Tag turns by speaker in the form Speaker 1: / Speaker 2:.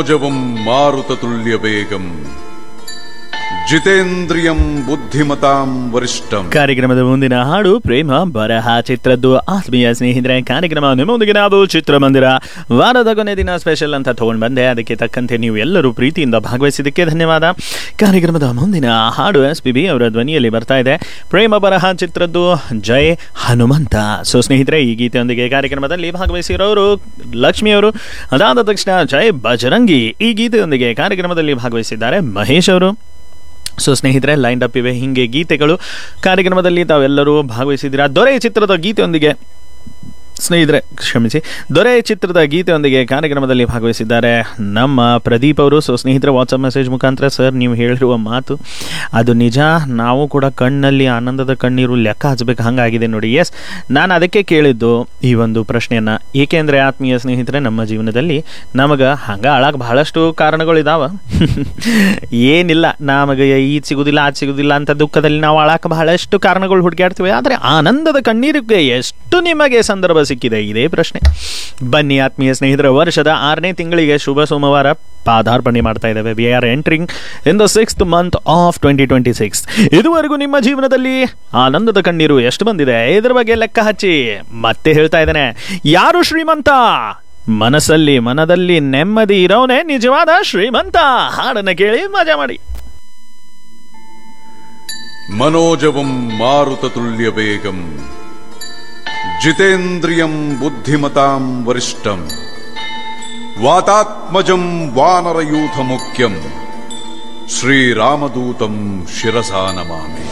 Speaker 1: ಜವಂ ಮಾರುತತುಲ್ಯ ವೇಗಂ ಜಿತೇಂದ್ರಿಯಂ ಬುದ್ಧಿಮತಾಂ ವರಿಷ್ಠಂ
Speaker 2: ಕಾರ್ಯಕ್ರಮದ ಮುಂದಿನ ಹಾಡು ಪ್ರೇಮ ಬರಹ ಚಿತ್ರದ್ದು ಆತ್ಮೀಯ ಸ್ನೇಹಿತರೆ ಕಾರ್ಯಕ್ರಮ ನಿಮ್ಮೊಂದಿಗೆ ನಾವು ಚಿತ್ರಮಂದಿರ ವಾರದ ಕೊನೆ ದಿನ ಸ್ಪೆಷಲ್ ಅಂತ ತಗೊಂಡು ಬಂದೆ ಅದಕ್ಕೆ ತಕ್ಕಂತೆ ನೀವು ಎಲ್ಲರೂ ಪ್ರೀತಿಯಿಂದ ಭಾಗವಹಿಸಿದ್ದಕ್ಕೆ ಧನ್ಯವಾದ ಕಾರ್ಯಕ್ರಮದ ಮುಂದಿನ ಹಾಡು ಎಸ್ ಪಿ ಬಿ ಅವರ ಧ್ವನಿಯಲ್ಲಿ ಬರ್ತಾ ಇದೆ ಪ್ರೇಮ ಬರಹ ಚಿತ್ರದ್ದು ಜೈ ಹನುಮಂತ ಸೊ ಸ್ನೇಹಿತರೆ ಈ ಗೀತೆಯೊಂದಿಗೆ ಕಾರ್ಯಕ್ರಮದಲ್ಲಿ ಭಾಗವಹಿಸಿರೋರು ಲಕ್ಷ್ಮಿ ಅವರು ಅದಾದ ತಕ್ಷಣ ಜೈ ಬಜರಂಗಿ ಈ ಗೀತೆಯೊಂದಿಗೆ ಕಾರ್ಯಕ್ರಮದಲ್ಲಿ ಭಾಗವಹಿಸಿದ್ದಾರೆ ಮಹೇಶ್ ಅವರು ಸೊ ಸ್ನೇಹಿತರೆ ಲೈನ್ ಅಪ್ ಇವೆ ಹಿಂಗೆ ಗೀತೆಗಳು ಕಾರ್ಯಕ್ರಮದಲ್ಲಿ ತಾವೆಲ್ಲರೂ ಭಾಗವಹಿಸಿದ್ದೀರಾ ದೊರೆ ಚಿತ್ರದ ಗೀತೆಯೊಂದಿಗೆ ಸ್ನೇಹಿತರೆ ಕ್ಷಮಿಸಿ ದೊರೆ ಚಿತ್ರದ ಗೀತೆಯೊಂದಿಗೆ ಕಾರ್ಯಕ್ರಮದಲ್ಲಿ ಭಾಗವಹಿಸಿದ್ದಾರೆ ನಮ್ಮ ಪ್ರದೀಪ್ ಅವರು ಸೊ ಸ್ನೇಹಿತರೆ ವಾಟ್ಸಪ್ ಮೆಸೇಜ್ ಮುಖಾಂತರ ಸರ್ ನೀವು ಹೇಳಿರುವ ಮಾತು ಅದು ನಿಜ ನಾವು ಕೂಡ ಕಣ್ಣಲ್ಲಿ ಆನಂದದ ಕಣ್ಣೀರು ಲೆಕ್ಕ ಹಚ್ಚಬೇಕು ಹಂಗಾಗಿದೆ ನೋಡಿ ಎಸ್ ನಾನು ಅದಕ್ಕೆ ಕೇಳಿದ್ದು ಈ ಒಂದು ಪ್ರಶ್ನೆಯನ್ನು ಏಕೆಂದರೆ ಆತ್ಮೀಯ ಸ್ನೇಹಿತರೆ ನಮ್ಮ ಜೀವನದಲ್ಲಿ ನಮಗೆ ಹಂಗೆ ಅಳಕ್ಕೆ ಬಹಳಷ್ಟು ಕಾರಣಗಳಿದಾವ ಏನಿಲ್ಲ ನಮಗೆ ಈದ್ ಸಿಗುದಿಲ್ಲ ಅದು ಸಿಗುದಿಲ್ಲ ಅಂತ ದುಃಖದಲ್ಲಿ ನಾವು ಅಳಕ್ಕೆ ಬಹಳಷ್ಟು ಕಾರಣಗಳು ಹುಡುಕಾಡ್ತೀವಿ ಆದರೆ ಆನಂದದ ಕಣ್ಣೀರಿಗೆ ಎಷ್ಟು ನಿಮಗೆ ಸಂದರ್ಭ ಸಿಕ್ಕಿದೆ ಇದೇ ಪ್ರಶ್ನೆ ಬನ್ನಿ ಆತ್ಮೀಯ ಸ್ನೇಹಿತರ ವರ್ಷದ ಆರನೇ ತಿಂಗಳಿಗೆ ಶುಭ ಸೋಮವಾರ ಪಾದಾರ್ಪಣೆ ಮಾಡ್ತಾ ಇದ್ದೇವೆ we are entering in the sixth month of twenty twenty six ಇದುವರೆಗೂ ನಿಮ್ಮ ಜೀವನದಲ್ಲಿ ಆನಂದದ ಕಣ್ಣೀರು ಎಷ್ಟು ಬಂದಿದೆ ಇದ್ರ ಬಗ್ಗೆ ಲೆಕ್ಕ ಹಚ್ಚಿ ಮತ್ತೆ ಹೇಳ್ತಾ ಇದ್ದೇನೆ ಯಾರು ಶ್ರೀಮಂತ ಮನಸ್ಸಲ್ಲಿ ಮನದಲ್ಲಿ ನೆಮ್ಮದಿ ಇರೋನೇ ನಿಜವಾದ ಶ್ರೀಮಂತ ಹಾಡನ್ನ ಕೇಳಿ ಮಜಾ ಮಾಡಿ
Speaker 1: ಮನೋಜವಂ ಮಾರುತತುಲ್ಯ ವೇಗಂ ಜಿತೇಂದ್ರಿಯಂ ಬುದ್ಧಿಮತಾಂ ವರಿಷ್ಠಂ ವಾತಾತ್ಮಜಂ ವಾನರಯೂಥ ಮುಖ್ಯಂ ಶ್ರೀರಾಮದೂತಂ ಶಿರಸಾ ನಮಾಮಿ